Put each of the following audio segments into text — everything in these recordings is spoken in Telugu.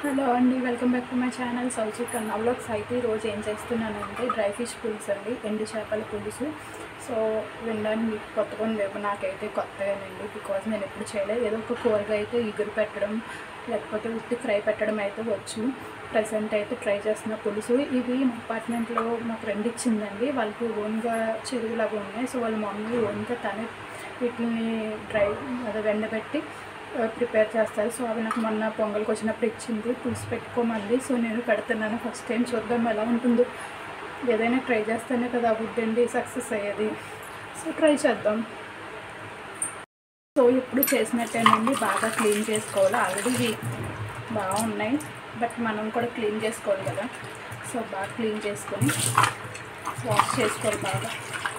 హలో అండి welcome back to my channel సౌచి కన్నా వ్లాగ్స్ అయితే ఈరోజు ఏం చేస్తున్నానంటే డ్రై ఫిష్ పులుసు అండి ఎండు చేపల పులుసు సో వినడానికి మీకు కొత్తగా ఉందేమో నాకైతే కొత్తగానండి బికాజ్ నేను ఎప్పుడు చేయలేదు ఏదో ఒక కూరగా అయితే ఇగురు పెట్టడం లేకపోతే ఉత్తి ఫ్రై పెట్టడం అయితే వచ్చు ప్రజెంట్ అయితే ట్రై చేస్తున్న పులుసు ఇవి మా అపార్ట్మెంట్లో మా ఫ్రెండ్ ఇచ్చిందండి వాళ్ళకి ఓన్గా చెరువులాగా ఉన్నాయి సో వాళ్ళ మమ్మీ ఓన్గా తనే వీటిని డ్రై అదే వెండబెట్టి ప్రిపేర్ చేస్తారు సో అవి నాకు మొన్న పొంగల్కి వచ్చినప్పుడు ఇచ్చింది పులుసు పెట్టుకోమంది సో నేను పెడుతున్నాను ఫస్ట్ టైం చూద్దాం ఎలా ఉంటుందో ఏదైనా ట్రై చేస్తేనే కదా అవ్వద్దండి సక్సెస్ అయ్యేది సో ట్రై చేద్దాం సో ఇప్పుడు చేసినట్టేనండి బాగా క్లీన్ చేసుకోవాలి ఆల్రెడీ ఇవి బాగున్నాయి బట్ మనం కూడా క్లీన్ చేసుకోవాలి కదా సో బాగా క్లీన్ చేసుకొని వాష్ చేసుకోవాలి బాగా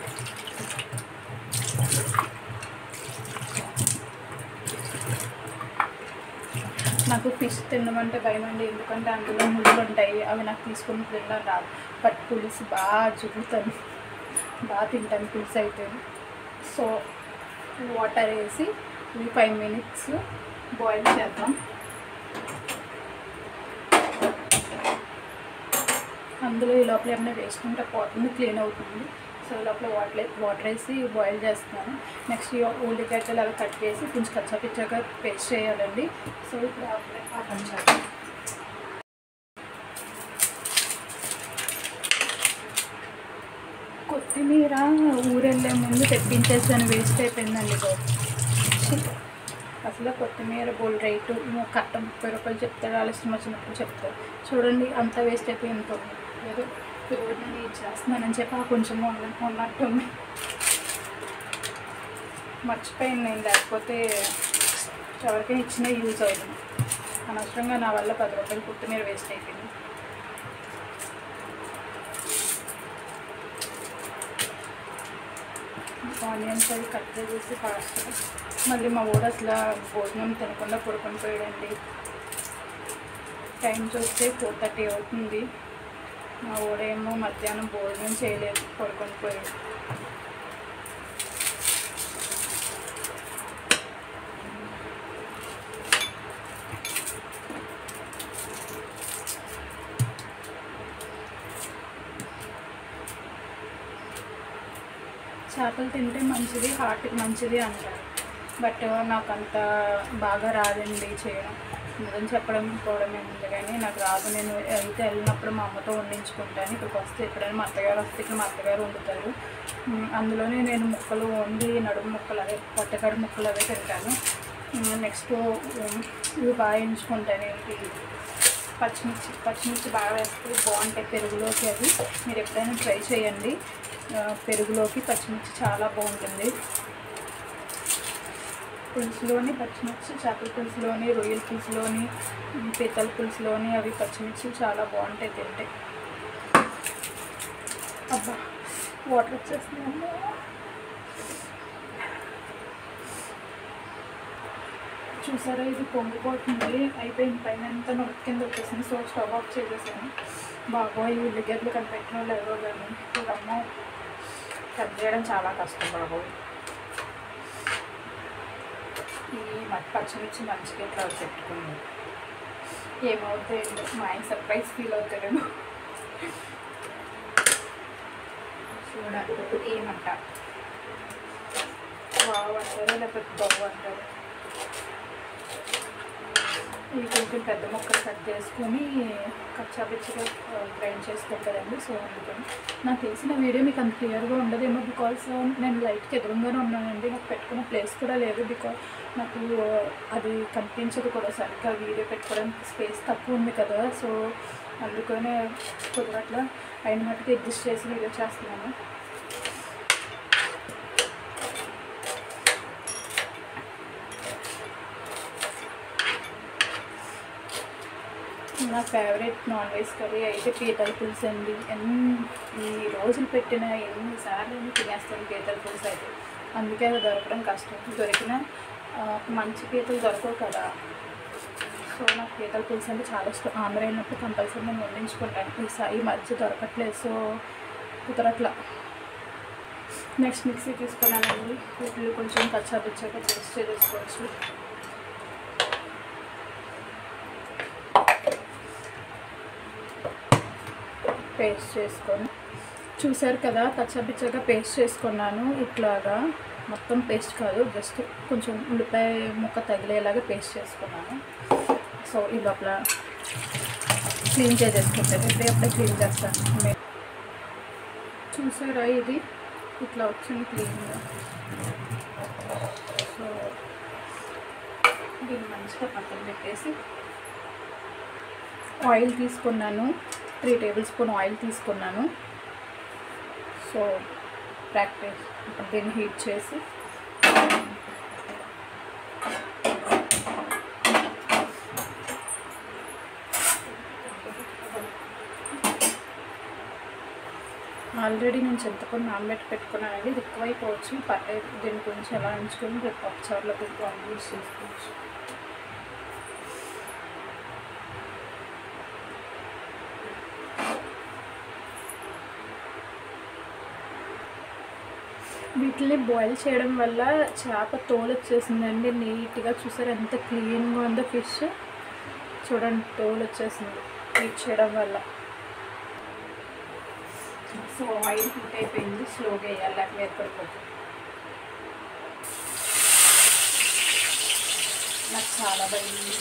నాకు ఫిష్ తినమంటే భయం అండి ఎందుకంటే అందులో ముళ్ళు ఉంటాయి అవి నాకు తీసుకుని తినడం రాదు బట్ పులుసు బాగా జుగుతాను బాగా తింటాను పులుసు అయితే సో వాటర్ వేసి ఇవి ఫైవ్ మినిట్స్ బాయిల్ చేద్దాం అందులో ఈ లోపల ఏమైనా వేసుకుంటే పోతుంది క్లీన్ అవుతుంది సో ఈ లోపల వాటర్ వాటర్ వేసి బాయిల్ చేస్తున్నాను నెక్స్ట్ ఉల్లిగడ్డలు అవి కట్ చేసి కొంచెం కచ్చాపిచ్చాగా పేస్ట్ చేయాలండి సో ఇప్పుడు ఆ పని చేద్దాం కొత్తిమీర ఊరెళ్ళే ముందు తెప్పించేసాను వేస్ట్ అయిపోయిందండి బాబు ఛీ. అసలు కొత్తిమీర బోల్ రేటు కట్ట ముప్పై రూపాయలు చెప్తారు ఆలస్యం వచ్చినప్పుడు చెప్తారు చూడండి అంత వేస్ట్ అయిపోయింది పోయి ఏదో ఈరోజు నేను ఇది చేస్తున్నానని చెప్పి ఆ కొంచెం ఉన్న- ఉన్నట్టుంది మర్చిపోయింది నేను లేకపోతే ఎవరికైనా ఇచ్చినా యూజ్ అవుతుంది అనవసరంగా నా వల్ల పది రూపాయలు కొత్తిమీర వేస్ట్ అయిపోయింది ఆనియన్స్ అవి కట్ చేసి ఫాస్ట్గా మళ్ళీ మా ఊరు అసలు భోజనం తినకుండా పడుకొని పోయాడండి టైం చూస్తే ఫోర్ థర్టీ అవుతుంది మా ఊడేమో మధ్యాహ్నం భోజనం చేయలేదు పడుకొని పోయాడు చేపలు తింటే మంచిది హార్ట్కి మంచిది అంటారు బట్ నాకు అంత బాగా రాదండి చేయడం నిజం చెప్పడం పోవడం ఏముంది కానీ నాకు రాదు నేను అయితే వెళ్ళినప్పుడు మా అమ్మతో వండించుకుంటాను ఇక్కడికి వస్తే ఎప్పుడైనా మా అత్తగారు వస్తే ఇక్కడ మా అత్తగారు వండుతారు ఉమ్, అందులోనే నేను ముక్కలు వండి నడుము ముక్కలు అవే పొట్టకాడు ముక్కలు అవే తింటాను నెక్స్ట్ ఇవి బాగా ఎంచుకుంటాను ఏంటి పచ్చిమిర్చి పచ్చిమిర్చి బాగా వేస్తే బాగుంటాయి పెరుగులోకి అది మీరు ఎప్పుడైనా ట్రై చేయండి ఆ, పెరుగులోకి పచ్చిమిర్చి చాలా బాగుంటుంది పులుసులోని పచ్చిమిర్చి చేపల పులుసులోని రొయ్యల పులుసులోని ఉమ్, పీతల పులుసులోని అవి పచ్చిమిర్చి చాలా బాగుంటాయి తింటే అబ్బా వాటర్ వచ్చేస్తున్నాయి చూసారా ఇది పొంగిపోతుంది అయిపోయింది పైన ఎంత నొక్కి కింద వచ్చేసింది సో స్టవ్ ఆఫ్ చేసేసాను బాబోయ్ ఉల్లిగడ్డలు కనిపెట్టిన వాళ్ళు ఎవరో కానీ ఇదమ్మో కట్ చేయడం చాలా కష్టం బాబోయ్ ఈ మట్టి పచ్చిమిర్చి మంచిగా ఇట్లా పెట్టుకుంది ఏమవుతాయండి మా ఆయన సర్ప్రైజ్ ఫీల్ అవుతారేమో చూడాలి ఏమంట బాగు అంటారు లేకపోతే బాగు అంటారు ఇవి కొంచెం పెద్ద ముక్కలు కట్ చేసుకొని కచ్చాపిచ్చిగా గ్రైండ్ చేసుకుంటారండి సో అందుకని నాకు తెలిసిన వీడియో మీకు అంత క్లియర్గా ఉండదేమో బికాస్ నేను లైట్కి ఎదురుగానే ఉన్నానండి నాకు పెట్టుకున్న ప్లేస్ కూడా లేదు బికాస్ నాకు అది కనిపించదు కూడా సరిగ్గా వీడియో పెట్టుకోవడానికి స్పేస్ తక్కువ ఉంది కదా సో అందుకనే కుదరట్లా అయిన మట్టుకు అడ్జస్ట్ చేసి వీడియో చేస్తున్నాను నా ఫేవరెట్ నాన్ వెజ్ కర్రీ అయితే పీతల పులుసు అండి ఎన్ని రోజులు పెట్టిన ఎన్నిసార్లు అయినా తినేస్తాను పీతల పులుసు అయితే అందుకే అది దొరకడం కష్టం దొరికిన ఆ, మంచి పీతలు దొరకవు కదా సో నాకు పీతల పులుసు అంటే చాలా ఇష్టం ఆంధ్ర వెళ్ళినప్పుడు కంపల్సరీ నేను వండించుకుంటాను ఈసారి ఈ మధ్య దొరకట్లేదు సో కుదరట్లా నెక్స్ట్ మిక్సీ తీసుకున్నానండి వీటిని కొంచెం కచ్చాపిచ్చాక పేస్ట్ చేసుకోవచ్చు పేస్ట్ చేసుకొని చూసారు కదా కచ్చాపిచ్చగా పేస్ట్ చేసుకున్నాను ఇట్లాగా మొత్తం పేస్ట్ కాదు జస్ట్ కొంచెం ఉల్లిపాయ ముక్క తగిలేలాగా పేస్ట్ చేసుకున్నాను సో ఈ లోపల క్లీన్ చేసేసుకుంటాను ఇప్పుడే అప్పుడే క్లీన్ చేస్తాను మే- చూసారా ఇది ఇట్లా వచ్చింది క్లీన్గా సో దీన్ని మంచిగా పక్కన పెట్టేసి ఆయిల్ తీసుకున్నాను త్రీ టేబుల్ స్పూన్ ఆయిల్ తీసుకున్నాను సో ప్రాక్టీస్ ఇప్పుడు దీన్ని హీట్ చేసి ఆల్రెడీ నేను చింతపండు నానబెట్టి పెట్టుకున్నానండి ఇది ఎక్కువైపోవచ్చు పర్లేదు దీని గురించి ఎలా ఉంచుకొని రేపు పప్పుచారులో పెట్టి యూస్ చేసుకోవచ్చు వీటిని బాయిల్ చేయడం వల్ల చేప తోలు వచ్చేసిందండి నీట్గా చూసారు ఎంత క్లీన్గా ఉందో ఫిష్ చూడండి తోలు వచ్చేసింది హీట్ చేయడం వల్ల సో ఆయిల్ హీట్ అయిపోయింది స్లోగా వేయాలి లేకపోతే ఏర్పడిపోతుంది నాకు చాలా భయం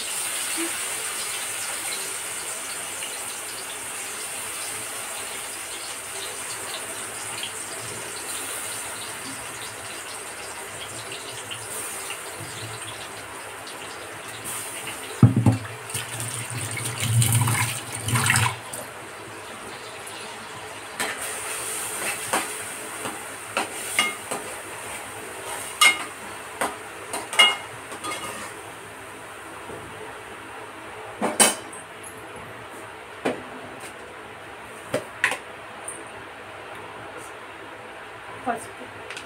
పసుపు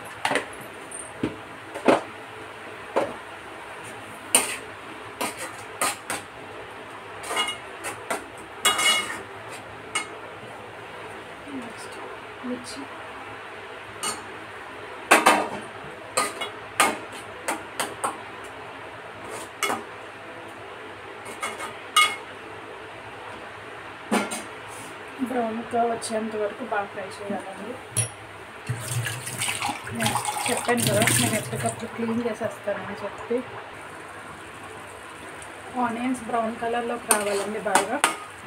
నెక్స్ట్ మిర్చి బ్రౌన్గా వచ్చేంత వరకు బాగా ఫ్రై చేయాలండి నేను చెప్పాను కదా నేను ఎప్పటికప్పుడు క్లీన్ చేసేస్తానని చెప్పి ఆనియన్స్ బ్రౌన్ కలర్లోకి రావాలండి బాగా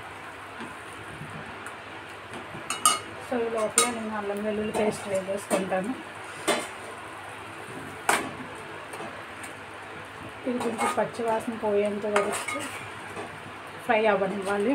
సో ఈ లోపల నేను అల్లం వెల్లుల్లి పేస్ట్ వేసేసుకుంటాను ఇది కొంచెం పచ్చి వాసన పోయేంత వరకు ఫ్రై అవ్వనివ్వాలి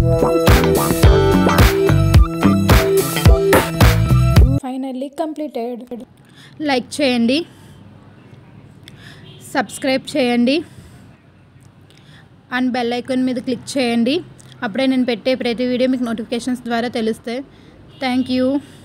ఫైనల్లీ కంప్లీటెడ్ లైక్ చేయండి సబ్స్క్రైబ్ చేయండి అండ్ బెల్ ఐకాన్ మీద క్లిక్ చేయండి అప్పుడే నేను పెట్టే ప్రతి వీడియో మీకు నోటిఫికేషన్స్ ద్వారా తెలుస్తాయి థ్యాంక్ యూ